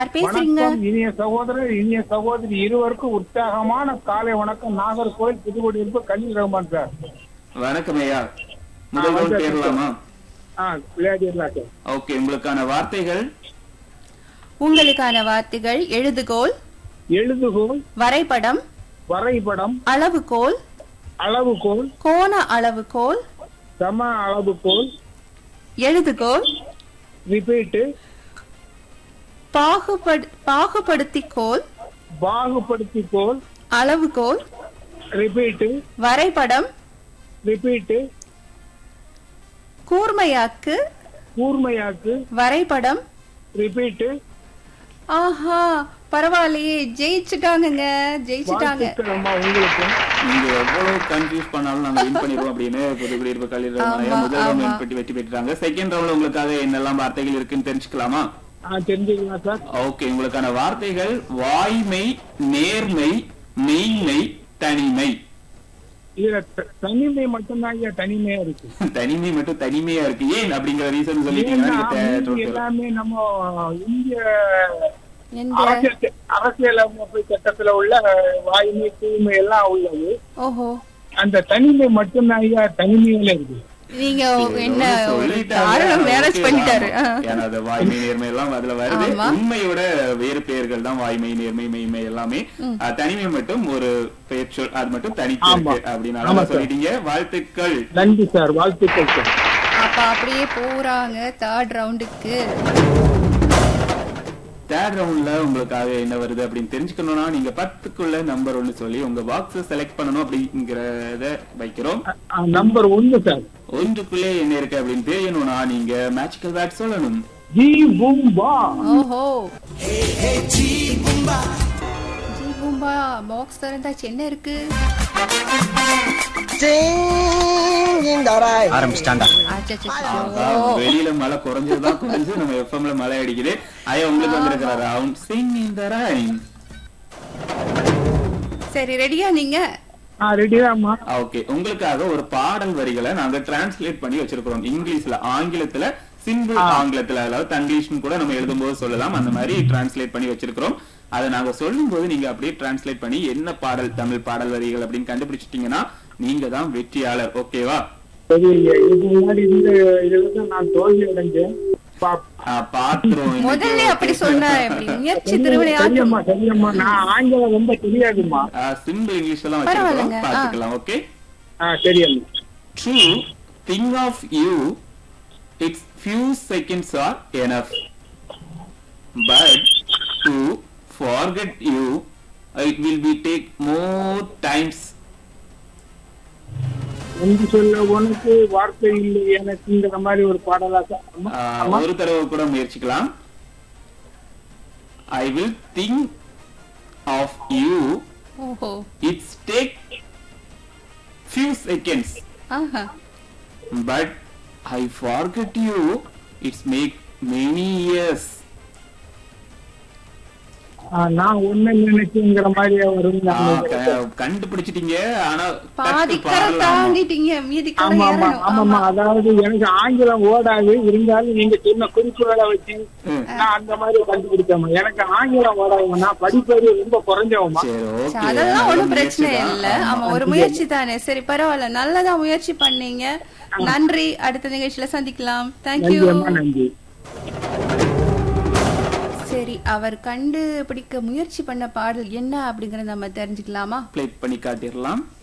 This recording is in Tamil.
யார் பேசுறீங்க வணக்கம் இனிய சகோதரர் இனிய சகோதரி இருவருக்கும் உற்சாகமான காலை வணக்கம் நாகர்கோவில் புதுக்கோட்டை கலீல் ரஹ்மான் சார் வணக்கம் ஐயா முதல் ஆ, ரவுண்ட் வணக்கம். பேரலாமா ஆ விளையாடிடலாம் சார் ஓகே உங்களுக்கான வார்த்தைகள் உங்களுக்கான வார்த்தைகள் எழுதுகோல் எழுதுகோல் வரைபடம் வரைபடம் அளவுகோல் அளவுகோல் கோண அளவுகோல் சம அளவுகோல் எழுதுகோல் ரிப்பீட்டு பாகுபடு பாகுபடுத்திக்கோல் பாகுபடுத்திக்கோல் அளவுகோல் ரிப்பீட்டு வரைபடம் ரிப்பீட்டு கூர்மையாக்கு கூர்மையாக்கு வரைபடம் ரிப்பீட்டு ஆஹா பரவாயில்லையே ஜெயிச்சுட்டாங்கங்க ஜெயிச்சுட்டாங்க வாழ்த்துக்கள் அம்மா உங்களுக்கு நீங்க எவ்வளவு கன்ஃபியூஸ் பண்ணாலும் நாங்க வின் பண்ணிடுவோம் அப்படின்னு புதுக்குடியிருப்பு கல்லூரி ஆமா, முதல் ரவுண்ட் ஆமா. வின் பண்ணி வெற்றி பெற்றாங்க செகண்ட் ரவுண்ட்ல உங்களுக்காக என்னெல்லாம் வார்த்தைகள் இருக்குன்னு தெரிஞ்சுக்கலாமா ஆ தெரிஞ்சுக்கலாம் சார் ஓகே உங்களுக்கான வார்த்தைகள் வாய்மை நேர்மை மெய்மை தனிமை இதுல த- தனிமை மட்டும்தான் ஐயா தனிமையா இருக்கு தனிமை மட்டும் தனிமையா இருக்கு ஏன் அப்படிங்கிற ரீசன் சொல்லிட்டீங்கன்னா ஏன்னா, நீங்க மீதி தே- எல்லாமே நம்ம இந்திய எந்த அரசியல் அரசியலமைப்பு சட்டத்துல உள்ள வாய்மை தூய்மை எல்லாம் உள்ளது ஓஹோ அந்த தனிமை மட்டும்தான் ஐயா தனிமையில இருக்கு நீங்க என்ன ஏதோ ஒரு சொல்லிட்டாங்க. தாராளம் மேரேஜ் Okay, பண்ணிட்டாரு ஆமா. ஏன்னா அது வாய்மை நேர்மை எல்லாம் அதுல வருது ஆமா. உண்மையோட வேறு பெயர்கள் தான் வாய்மை நேர்மை மெய்மை எல்லாமே அஹ், தனிமை மட்டும் ஒரு பெயர் சொல் அது மட்டும் தனித்து ஆமா. இருக்கு அப்படின்னு ஆமா, அழகா சார். சொல்லிட்டீங்க வாழ்த்துக்கள் நன்றி சார் வாழ்த்துக்கள் சார் அப்ப அப்படியே போறாங்க தேர்ட் ரவுண்டுக்கு தேர்ட் ரவுண்ட்ல உங்களுக்காக என்ன வருது அப்படின்னு தெரிஞ்சுக்கணும்னா நீங்க பத்துக்குள்ள நம்பர் ஒன்னு சொல்லி உங்க பாக்ஸ் செலக்ட் பண்ணணும் அப்படிங்கறத வைக்கிறோம் நம்பர் ஒன்னு சார் ஒன்றுக்குள்ளே என்ன இருக்கு அப்படின்னு தெரியணும்னா நீங்க மேஜிக்கல் வேர்ட் சொல்லணும் ஜி பூம்பா ஓஹோ ஜி பூம்பா பாக்ஸ் திறந்தாச்சு என்ன இருக்கு ஆரம்பிச்சிட்டாண்டா அச்சச்சோ. ஆஹா, வெளியில மழை குறைஞ்சதுதான் குறைஞ்சு நம்ம எஃப்எம்ல மழை அடிக்குது ஐயா உங்களுக்கு வந்திருக்கிற ரவுண்ட் சிங் இந்த ரைன் சரி ரெடியா நீங்க ஆ ரெடிதாம்மா ஓகே உங்களுக்காக ஒரு பாடல் வரிகளை நாங்க டிரான்ஸ்லேட் பண்ணி வச்சிருக்கிறோம் இங்கிலீஷ்ல ஆங்கிலத்துல சிம்பிள் ஆங்கிலத்துல அதாவது தங்கிலீஷ்னு கூட நம்ம எழுதும்போது சொல்லலாம் அந்த மாதிரி டிரான்ஸ்லேட் பண்ணி வச்சிருக்கிறோம் அதை நாங்க சொல்லும்போது நீங்க அப்படியே டிரான்ஸ்லேட் பண்ணி என்ன பாடல் தமிழ் பாடல் வரிகள் அப்படின்னு கண்டுபிடிச்சிட்டீங்கன்னா நீங்க தான் வெற்றியாளர் ஓகேவா சரி ஐயா இதுக்கு முன்னாடி இந்த இதுல தான் நான் தோல்வி அடைஞ்சேன் பா- பாத்துருவோம் முதல்ல அப்படி சொன்ன எப்படி முயற்சி சரியம்மா திருவிளையாட்டம் சரியம்மா நான் ஆங்கிலம் ரொம்ப தெரியாதுமா சிம்பிள் இங்கிலீஷ் எல்லாம் பரவாயில்லைங்க, வச்சிருக்கிறோம் ஆ. பாத்துக்கலாம் ஓகே ஆ சரியம்மா True, think of you, its few seconds are enough. But to forget you, it will be take more times. என்று சொல்ல உனக்கு வார்த்தை இல்லை எனக்குங்கிற மாதிரி ஒரு பாடலா சார் அம்மா, ஆஹ், அம்மா. ஒரு தடவை கூட முயற்சிக்கலாம் I will think of you, ஓஹோ it's take few seconds. Aha But I forget you, it's make many years. ஆ, நான் ஒண்ணு நினைச்சுங்கிற மாதிரி வரும் ஆ, க- கண்டுபிடிச்சிட்டீங்க ஆனா பாதி டக்கு கரை பாடலாமா? தாண்டிட்டீங்க மீதி கரை ஆமா ஆமா ஏறணும் ஆமாமா ஆமா அதாவது எனக்கு ஆங்கிலம் ஓடாது இருந்தாலும் நீங்க சொன்ன குறிப்புகளை வச்சு ம். நான் அந்த மாதிரி கண்டுபிடிச்சேன் எனக்கு ஆங்கிலம் ஓடாது நான் படிப்பது ரொம்ப குறைஞ்சவமா சரி சரி, ஓகே அதெல்லாம் ஒண்ணும் பிரச்சனை முயற்சி இல்ல தான். ஆமா ஒரு முயற்சி தானே சரி பரவாயில்ல நல்லதா முயற்சி பண்ணீங்க நன்றி அடுத்த நிகழ்ச்சியில சந்திக்கலாம் நன்றி தேங்க்யூ அம்மா நன்றி சரி அவர் கண்டுபிடிக்க முயற்சி பண்ண பாடல் என்ன அப்படிங்கறத நம்ம தெரிஞ்சுக்கலாமா ப்ளே பண்ணி காட்டிடலாம்